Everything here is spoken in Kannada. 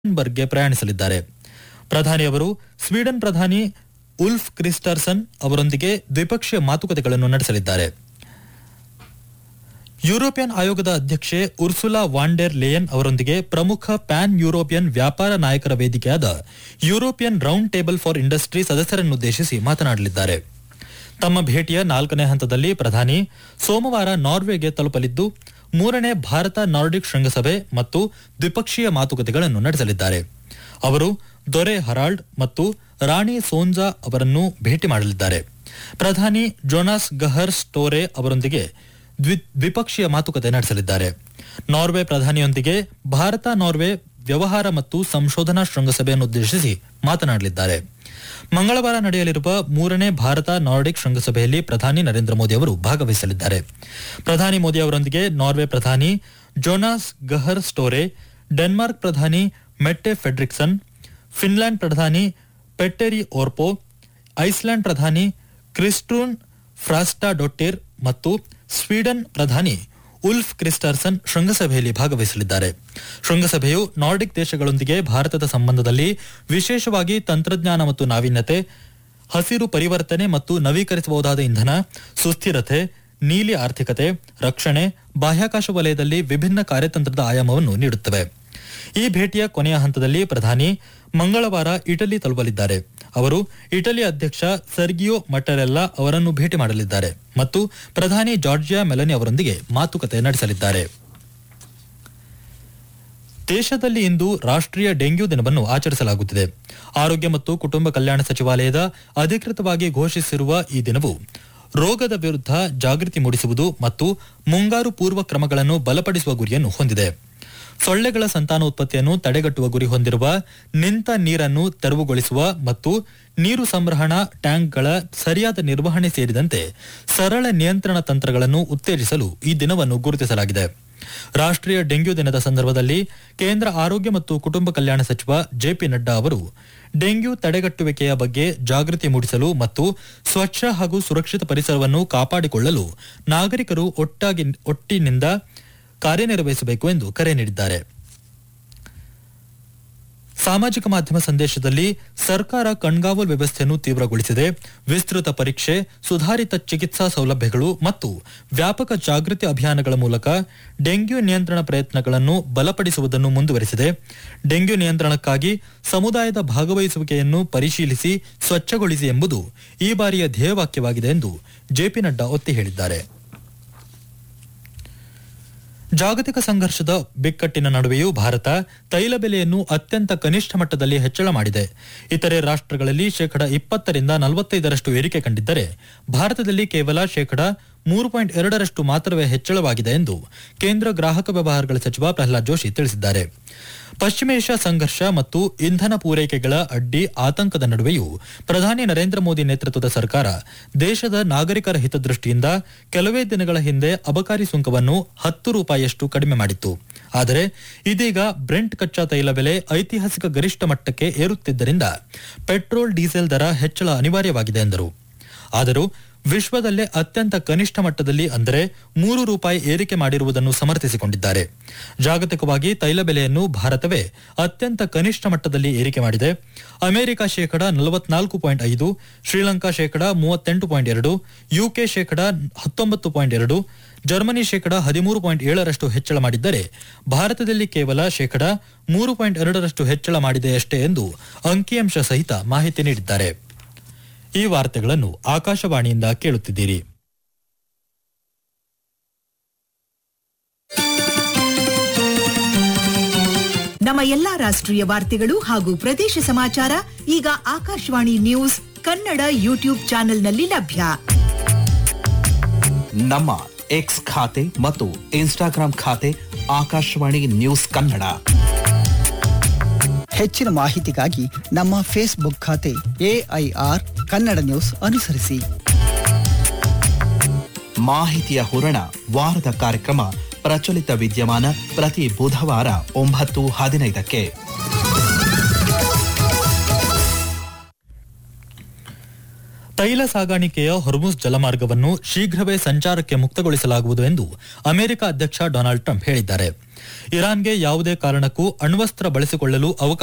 ಬರ್ಗ್ಗೆ ಪ್ರಯಾಣಿಸಲಿದ್ದಾರೆ ಪ್ರಧಾನಿಯವರು ಸ್ವೀಡನ್ ಪ್ರಧಾನಿ ಉಲ್ಫ್ ಕ್ರಿಸ್ಟರ್ಸನ್ ಅವರೊಂದಿಗೆ ದ್ವಿಪಕ್ಷೀಯ ಮಾತುಕತೆಗಳನ್ನು ನಡೆಸಲಿದ್ದಾರೆ ಯುರೋಪಿಯನ್ ಆಯೋಗದ ಅಧ್ಯಕ್ಷೆ ಉರ್ಸುಲಾ ವಾಂಡೆರ್ ಲೇಯನ್ ಅವರೊಂದಿಗೆ ಪ್ರಮುಖ ಪ್ಯಾನ್ ಯುರೋಪಿಯನ್ ವ್ಯಾಪಾರ ನಾಯಕರ ವೇದಿಕೆಯಾದ European Round Table for Industry ಸದಸ್ಯರನ್ನುದ್ದೇಶಿಸಿ ಮಾತನಾಡಲಿದ್ದಾರೆ ತಮ್ಮ ಭೇಟಿಯ ನಾಲ್ಕನೇ ಹಂತದಲ್ಲಿ ಪ್ರಧಾನಿ ಸೋಮವಾರ ನಾರ್ವೆಗೆ ತಲುಪಲಿದ್ದು ಮೂರನೇ ಭಾರತ ನಾರ್ಡಿಕ್ ಶೃಂಗಸಭೆ ಮತ್ತು ದ್ವಿಪಕ್ಷೀಯ ಮಾತುಕತೆಗಳನ್ನು ನಡೆಸಲಿದ್ದಾರೆ ಅವರು ದೊರೆ ಹರಾಲ್ಡ್ ಮತ್ತು ರಾಣಿ ಸೋನ್ಜಾ ಅವರನ್ನು ಭೇಟಿ ಮಾಡಲಿದ್ದಾರೆ ಪ್ರಧಾನಿ ಜೊನಾಸ್ ಗಹರ್ ಸ್ಟೋರೆ ಅವರೊಂದಿಗೆ ದ್ವಿ- ದ್ವಿಪಕ್ಷೀಯ ಮಾತುಕತೆ ನಡೆಸಲಿದ್ದಾರೆ ನಾರ್ವೆ ಪ್ರಧಾನಿಯೊಂದಿಗೆ ಭಾರತ ನಾರ್ವೆ ವ್ಯವಹಾರ ಮತ್ತು ಸಂಶೋಧನಾ ಶೃಂಗಸಭೆಯನ್ನುದ್ದೇಶಿಸಿ ಮಾತನಾಡಲಿದ್ದಾರೆ ಮಂಗಳವಾರ ನಡೆಯಲಿರುವ ಮೂರನೇ ಭಾರತ ನಾರ್ಡಿಕ್ ಶೃಂಗಸಭೆಯಲ್ಲಿ ಪ್ರಧಾನಿ ನರೇಂದ್ರ ಮೋದಿ ಅವರು ಭಾಗವಹಿಸಲಿದ್ದಾರೆ ಪ್ರಧಾನಿ ಮೋದಿ ಅವರೊಂದಿಗೆ ನಾರ್ವೆ ಪ್ರಧಾನಿ ಜೋನಾಸ್ ಗಹರ್ ಸ್ಟೋರೆ ಡೆನ್ಮಾರ್ಕ್ ಪ್ರಧಾನಿ ಮೆಟ್ಟೆ ಫೆಡ್ರಿಕ್ಸನ್ ಫಿನ್ಲ್ಯಾಂಡ್ ಪ್ರಧಾನಿ ಪೆಟ್ಟೆರಿ ಓರ್ಪೋ ಐಸ್ಲ್ಯಾಂಡ್ ಪ್ರಧಾನಿ ಕ್ರಿಸ್ಟೂನ್ ಫ್ರಾಸ್ಟಾ ಡೊಟ್ಟಿರ್ ಮತ್ತು ಸ್ವೀಡನ್ ಪ್ರಧಾನಿ ಉಲ್ಫ್ ಕ್ರಿಸ್ಟರ್ಸನ್ ಶೃಂಗಸಭೆಯಲ್ಲಿ ಭಾಗವಹಿಸಲಿದ್ದಾರೆ ಶೃಂಗಸಭೆಯು ನಾರ್ಡಿಕ್ ದೇಶಗಳೊಂದಿಗೆ ಭಾರತದ ಸಂಬಂಧದಲ್ಲಿ ವಿಶೇಷವಾಗಿ ತಂತ್ರಜ್ಞಾನ ಮತ್ತು ನಾವೀನ್ಯತೆ ಹಸಿರು ಪರಿವರ್ತನೆ ಮತ್ತು ನವೀಕರಿಸಬಹುದಾದ ಇಂಧನ ಸುಸ್ಥಿರತೆ ನೀಲಿ ಆರ್ಥಿಕತೆ ರಕ್ಷಣೆ ಬಾಹ್ಯಾಕಾಶ ವಲಯದಲ್ಲಿ ವಿಭಿನ್ನ ಕಾರ್ಯತಂತ್ರದ ಆಯಾಮವನ್ನು ನೀಡುತ್ತವೆ ಈ ಭೇಟಿಯ ಕೊನೆಯ ಹಂತದಲ್ಲಿ ಪ್ರಧಾನಿ ಮಂಗಳವಾರ ಇಟಲಿ ತಲುಪಲಿದ್ದಾರೆ ಅವರು ಇಟಲಿ ಅಧ್ಯಕ್ಷ ಸರ್ಗಿಯೋ ಮಟರೆಲ್ಲಾ ಅವರನ್ನು ಭೇಟಿ ಮಾಡಲಿದ್ದಾರೆ ಮತ್ತು ಪ್ರಧಾನಿ ಜಾರ್ಜಿಯಾ ಮೆಲನಿ ಅವರೊಂದಿಗೆ ಮಾತುಕತೆ ನಡೆಸಲಿದ್ದಾರೆ ದೇಶದಲ್ಲಿ ಇಂದು ರಾಷ್ಟ್ರೀಯ ಡೆಂಗ್ಯೂ ದಿನವನ್ನು ಆಚರಿಸಲಾಗುತ್ತಿದೆ ಆರೋಗ್ಯ ಮತ್ತು ಕುಟುಂಬ ಕಲ್ಯಾಣ ಸಚಿವಾಲಯದ ಅಧಿಕೃತವಾಗಿ ಘೋಷಿಸಿರುವ ಈ ದಿನವು ರೋಗದ ವಿರುದ್ಧ ಜಾಗೃತಿ ಮೂಡಿಸುವುದು ಮತ್ತು ಮುಂಗಾರು ಪೂರ್ವ ಕ್ರಮಗಳನ್ನು ಬಲಪಡಿಸುವ ಗುರಿಯನ್ನು ಹೊಂದಿದೆ ಸೊಳ್ಳೆಗಳ ಸಂತಾನೋತ್ಪತ್ತಿಯನ್ನು ತಡೆಗಟ್ಟುವ ಗುರಿ ಹೊಂದಿರುವ ನಿಂತ ನೀರನ್ನು ತೆರವುಗೊಳಿಸುವ ಮತ್ತು ನೀರು ಸಂಗ್ರಹಣಾ ಟ್ಯಾಂಕ್ಗಳ ಸರಿಯಾದ ನಿರ್ವಹಣೆ ಸೇರಿದಂತೆ ಸರಳ ನಿಯಂತ್ರಣ ತಂತ್ರಗಳನ್ನು ಉತ್ತೇಜಿಸಲು ಈ ದಿನವನ್ನು ಗುರುತಿಸಲಾಗಿದೆ ರಾಷ್ಟ್ರೀಯ ಡೆಂಗ್ಯೂ ದಿನದ ಸಂದರ್ಭದಲ್ಲಿ ಕೇಂದ್ರ ಆರೋಗ್ಯ ಮತ್ತು ಕುಟುಂಬ ಕಲ್ಯಾಣ ಸಚಿವ ಜೆಪಿ ನಡ್ಡಾ ಅವರು ಡೆಂಗ್ಯೂ ತಡೆಗಟ್ಟುವಿಕೆಯ ಬಗ್ಗೆ ಜಾಗೃತಿ ಮೂಡಿಸಲು ಮತ್ತು ಸ್ವಚ್ಛ ಹಾಗೂ ಸುರಕ್ಷಿತ ಪರಿಸರವನ್ನು ಕಾಪಾಡಿಕೊಳ್ಳಲು ನಾಗರಿಕರು ಒಟ್ಟಾಗಿ ಒಟ್ಟಿನಿಂದ ಕಾರ್ಯನಿರ್ವಹಿಸಬೇಕು ಎಂದು ಕರೆ ನೀಡಿದ್ದಾರೆ ಸಾಮಾಜಿಕ ಮಾಧ್ಯಮ ಸಂದೇಶದಲ್ಲಿ ಸರ್ಕಾರ ಕಣ್ಗಾವಲು ವ್ಯವಸ್ಥೆಯನ್ನು ತೀವ್ರಗೊಳಿಸಿದೆ ವಿಸ್ತೃತ ಪರೀಕ್ಷೆ ಸುಧಾರಿತ ಚಿಕಿತ್ಸಾ ಸೌಲಭ್ಯಗಳು ಮತ್ತು ವ್ಯಾಪಕ ಜಾಗೃತಿ ಅಭಿಯಾನಗಳ ಮೂಲಕ ಡೆಂಗ್ಯೂ ನಿಯಂತ್ರಣ ಪ್ರಯತ್ನಗಳನ್ನು ಬಲಪಡಿಸುವುದನ್ನು ಮುಂದುವರೆಸಿದೆ ಡೆಂಗ್ಯೂ ನಿಯಂತ್ರಣಕ್ಕಾಗಿ ಸಮುದಾಯದ ಭಾಗವಹಿಸುವಿಕೆಯನ್ನು ಪರಿಶೀಲಿಸಿ ಸ್ವಚ್ಛಗೊಳಿಸಿ ಎಂಬುದು ಈ ಬಾರಿಯ ಧ್ಯೇಯವಾಕ್ಯವಾಗಿದೆ ಎಂದು ಜೆಪಿ ನಡ್ಡಾ ಒತ್ತಿ ಹೇಳಿದ್ದಾರೆ ಜಾಗತಿಕ ಸಂಘರ್ಷದ ಬಿಕ್ಕಟ್ಟಿನ ನಡುವೆಯೂ ಭಾರತ ತೈಲ ಬೆಲೆಯನ್ನು ಅತ್ಯಂತ ಕನಿಷ್ಠ ಮಟ್ಟದಲ್ಲಿ ಹೆಚ್ಚಳ ಮಾಡಿದೆ ಇತರೆ ರಾಷ್ಟ್ರಗಳಲ್ಲಿ ಶೇಕಡ ಇಪ್ಪತ್ತರಿಂದ ನಲವತ್ತೈದರಷ್ಟು ಏರಿಕೆ ಕಂಡಿದ್ದರೆ ಭಾರತದಲ್ಲಿ ಕೇವಲ ಶೇಕಡ ಮೂರು ಪಾಯಿಂಟ್ ಎರಡರಷ್ಟು ಮಾತ್ರವೇ ಹೆಚ್ಚಳವಾಗಿದೆ ಎಂದು ಕೇಂದ್ರ ಗ್ರಾಹಕ ವ್ಯವಹಾರಗಳ ಸಚಿವ ಪ್ರಹ್ಲಾದ್ ಜೋಶಿ ತಿಳಿಸಿದ್ದಾರೆ ಪಶ್ಚಿಮ ಏಷ್ಯಾ ಸಂಘರ್ಷ ಮತ್ತು ಇಂಧನ ಪೂರೈಕೆಗಳ ಅಡ್ಡಿ ಆತಂಕದ ನಡುವೆಯೂ ಪ್ರಧಾನಿ ನರೇಂದ್ರ ಮೋದಿ ನೇತೃತ್ವದ ಸರ್ಕಾರ ದೇಶದ ನಾಗರಿಕರ ಹಿತದೃಷ್ಟಿಯಿಂದ ಕೆಲವೇ ದಿನಗಳ ಹಿಂದೆ ಅಬಕಾರಿ ಸುಂಕವನ್ನು ಹತ್ತು ರೂಪಾಯಿಯಷ್ಟು ಕಡಿಮೆ ಮಾಡಿತ್ತು ಆದರೆ ಇದೀಗ ಬ್ರೆಂಟ್ ಕಚ್ಚಾ ತೈಲ ಬೆಲೆ ಐತಿಹಾಸಿಕ ಗರಿಷ್ಠ ಮಟ್ಟಕ್ಕೆ ಏರುತ್ತಿದ್ದರಿಂದ ಪೆಟ್ರೋಲ್ ಡೀಸೆಲ್ ದರ ಹೆಚ್ಚಳ ಅನಿವಾರ್ಯವಾಗಿದೆ ಎಂದರು ಆದರೂ ವಿಶ್ವದಲ್ಲೇ ಅತ್ಯಂತ ಕನಿಷ್ಠ ಮಟ್ಟದಲ್ಲಿ ಅಂದರೆ ಮೂರು ರೂಪಾಯಿ ಏರಿಕೆ ಮಾಡಿರುವುದನ್ನು ಸಮರ್ಥಿಸಿಕೊಂಡಿದ್ದಾರೆ ಜಾಗತಿಕವಾಗಿ ತೈಲ ಬೆಲೆಯನ್ನು ಭಾರತವೇ ಅತ್ಯಂತ ಕನಿಷ್ಠ ಮಟ್ಟದಲ್ಲಿ ಏರಿಕೆ ಮಾಡಿದೆ ಅಮೆರಿಕ ಶೇಕಡ ನಲವತ್ನಾಲ್ಕು ಪಾಯಿಂಟ್ ಐದು ಶ್ರೀಲಂಕಾ ಶೇಕಡ ಮೂವತ್ತೆಂಟು ಪಾಯಿಂಟ್ ಎರಡು ಯುಕೆ ಶೇಕಡ ಹತ್ತೊಂಬತ್ತು ಪಾಯಿಂಟ್ ಎರಡು ಜರ್ಮನಿ ಶೇಕಡ ಹದಿಮೂರು ಪಾಯಿಂಟ್ ಏಳರಷ್ಟು ಹೆಚ್ಚಳ ಮಾಡಿದ್ದರೆ ಭಾರತದಲ್ಲಿ ಕೇವಲ ಶೇಕಡ ಮೂರು ಪಾಯಿಂಟ್ ಎರಡರಷ್ಟು ಹೆಚ್ಚಳ ಮಾಡಿದೆಯಷ್ಟೇ ಎಂದು ಅಂಕಿಅಂಶ ಸಹಿತ ಮಾಹಿತಿ ನೀಡಿದ್ದಾರೆ ಈ ವಾರ್ತೆಗಳನ್ನು ಆಕಾಶವಾಣಿಯಿಂದ ಕೇಳುತ್ತಿದ್ದೀರಿ ನಮ್ಮ ಎಲ್ಲಾ ರಾಷ್ಟ್ರೀಯ ವಾರ್ತೆಗಳು ಹಾಗೂ ಪ್ರದೇಶ ಸಮಾಚಾರ ಈಗ ಆಕಾಶವಾಣಿ ನ್ಯೂಸ್ ಕನ್ನಡ ಯೂಟ್ಯೂಬ್ ಚಾನೆಲ್ನಲ್ಲಿ ಲಭ್ಯ ನಮ್ಮ ಎಕ್ಸ್ ಖಾತೆ ಮತ್ತು ಇನ್ಸ್ಟಾಗ್ರಾಂ ಖಾತೆ ಆಕಾಶವಾಣಿ ನ್ಯೂಸ್ ಕನ್ನಡ ಹೆಚ್ಚಿನ ಮಾಹಿತಿಗಾಗಿ ನಮ್ಮ ಫೇಸ್ಬುಕ್ ಖಾತೆ ಎಐಆರ್ ಕನ್ನಡ ನ್ಯೂಸ್ ಅನುಸರಿಸಿ ಮಾಹಿತಿಯ ಹೂರಣ ವಾರದ ಕಾರ್ಯಕ್ರಮ ಪ್ರಚಲಿತ ವಿದ್ಯಮಾನ ಪ್ರತಿ ಬುಧವಾರ ಒಂಬತ್ತು ಹದಿನೈದಕ್ಕೆ ತೈಲ ಸಾಗಾಣಿಕೆಯ ಹೊರ್ಮುಸ್ ಜಲಮಾರ್ಗವನ್ನು ಶೀಘ್ರವೇ ಸಂಚಾರಕ್ಕೆ ಮುಕ್ತಗೊಳಿಸಲಾಗುವುದು ಎಂದು ಅಮೆರಿಕ ಅಧ್ಯಕ್ಷ ಡೊನಾಲ್ಡ್ ಟ್ರಂಪ್ ಹೇಳಿದ್ದಾರೆ ಇರಾನ್ಗೆ ಯಾವುದೇ ಕಾರಣಕ್ಕೂ ಅಣ್ವಸ್ತ್ರ ಬಳಸಿಕೊಳ್ಳಲು ಅವಕಾಶ